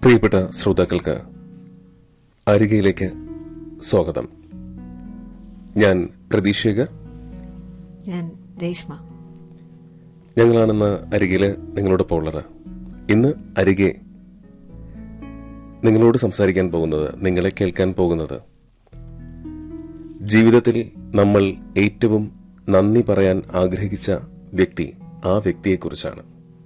പ്രിയപ്പെട്ട ശ്രോതാക്കൾക്ക് അരികയിലേക്ക് സ്വാഗതം ഞാൻ പ്രതീക്ഷേകർ ഞാൻ രേഷ്മ ഞങ്ങളാണെന്ന് അരികയില് നിങ്ങളോടൊപ്പം ഉള്ളത് ഇന്ന് അരികെ നിങ്ങളോട് സംസാരിക്കാൻ പോകുന്നത് നിങ്ങളെ കേൾക്കാൻ പോകുന്നത് ജീവിതത്തിൽ നമ്മൾ ഏറ്റവും നന്ദി പറയാൻ ആഗ്രഹിച്ച വ്യക്തി ആ വ്യക്തിയെക്കുറിച്ചാണ്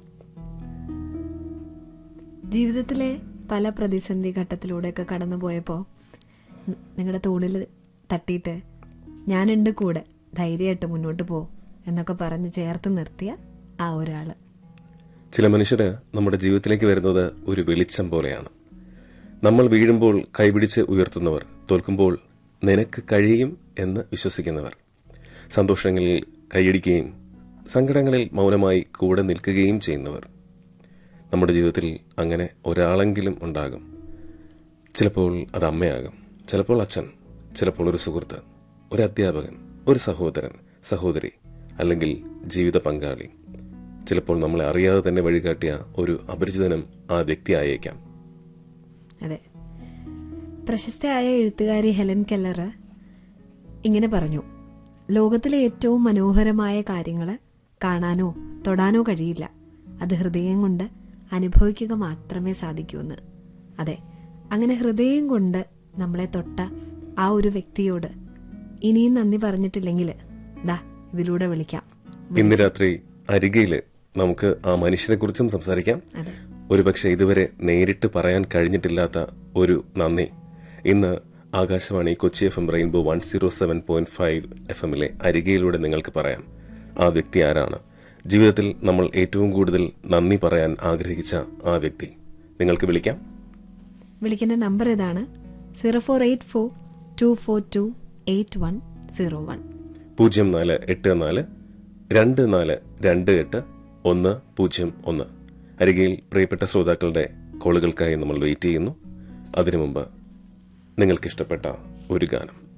ജീവിതത്തിലെ പല പ്രതിസന്ധി ഘട്ടത്തിലൂടെയൊക്കെ കടന്നു പോയപ്പോൾ നിങ്ങളുടെ തോളിൽ തട്ടിയിട്ട് ഞാനുണ്ട് കൂടെ ധൈര്യമായിട്ട് മുന്നോട്ട് പോ എന്നൊക്കെ പറഞ്ഞ് ചേർത്ത് നിർത്തിയ ആ ഒരാള് ചില മനുഷ്യര് നമ്മുടെ ജീവിതത്തിലേക്ക് വരുന്നത് ഒരു വെളിച്ചം പോലെയാണ് നമ്മൾ വീഴുമ്പോൾ കൈപിടിച്ച് ഉയർത്തുന്നവർ തോൽക്കുമ്പോൾ നിനക്ക് കഴിയും എന്ന് വിശ്വസിക്കുന്നവർ സന്തോഷങ്ങളിൽ കൈയടിക്കുകയും സങ്കടങ്ങളിൽ മൗനമായി കൂടെ നിൽക്കുകയും ചെയ്യുന്നവർ നമ്മുടെ ജീവിതത്തിൽ അങ്ങനെ ഒരാളെങ്കിലും ഉണ്ടാകും ചിലപ്പോൾ അത് അമ്മയാകും ചിലപ്പോൾ അച്ഛൻ ചിലപ്പോൾ ഒരു സുഹൃത്ത് ഒരു അധ്യാപകൻ ഒരു സഹോദരൻ സഹോദരി അല്ലെങ്കിൽ ജീവിത പങ്കാളി ചിലപ്പോൾ നമ്മളെ അറിയാതെ തന്നെ വഴികാട്ടിയ ഒരു അപരിചിതനും ആ വ്യക്തി ആയേക്കാം അതെ പ്രശസ്തയായ എഴുത്തുകാരി ഹെലൻ കെല്ലർ ഇങ്ങനെ പറഞ്ഞു ലോകത്തിലെ ഏറ്റവും മനോഹരമായ കാര്യങ്ങൾ കാണാനോ തൊടാനോ കഴിയില്ല അത് ഹൃദയം കൊണ്ട് അനുഭവിക്കുക മാത്രമേ സാധിക്കൂ എന്ന് അതെ അങ്ങനെ ഹൃദയം കൊണ്ട് നമ്മളെ തൊട്ട ആ ഒരു വ്യക്തിയോട് ഇനിയും നന്ദി പറഞ്ഞിട്ടില്ലെങ്കിൽ ദാ ഇതിലൂടെ വിളിക്കാം ഇന്ന് രാത്രി അരികയില് നമുക്ക് ആ മനുഷ്യനെ കുറിച്ചും സംസാരിക്കാം അതെ ഒരുപക്ഷെ ഇതുവരെ നേരിട്ട് പറയാൻ കഴിഞ്ഞിട്ടില്ലാത്ത ഒരു നന്ദി ഇന്ന് Akashvani Kochi F M rainbow one zero seven point five F എമ്മിലെ അരികയിലൂടെ നിങ്ങൾക്ക് പറയാം ആ വ്യക്തി ആരാണ് ജീവിതത്തിൽ നമ്മൾ ഏറ്റവും കൂടുതൽ നന്ദി പറയാൻ ആഗ്രഹിച്ച ആ വ്യക്തി നിങ്ങൾക്ക് വിളിക്കാം വിളിക്കേണ്ട നമ്പർ ഇതാണ് zero four eight four two four two eight one zero one പൂജ്യം നാല് എട്ട് നാല് രണ്ട് നാല് രണ്ട് എട്ട് ഒന്ന് പൂജ്യം ഒന്ന് അരികയിൽ പ്രിയപ്പെട്ട ശ്രോതാക്കളുടെ കോളുകൾക്കായി നമ്മൾ വെയിറ്റ് ചെയ്യുന്നു അതിനു മുമ്പ് നിങ്ങൾക്ക് ഇഷ്ടപ്പെട്ട ഒരു ഗാനം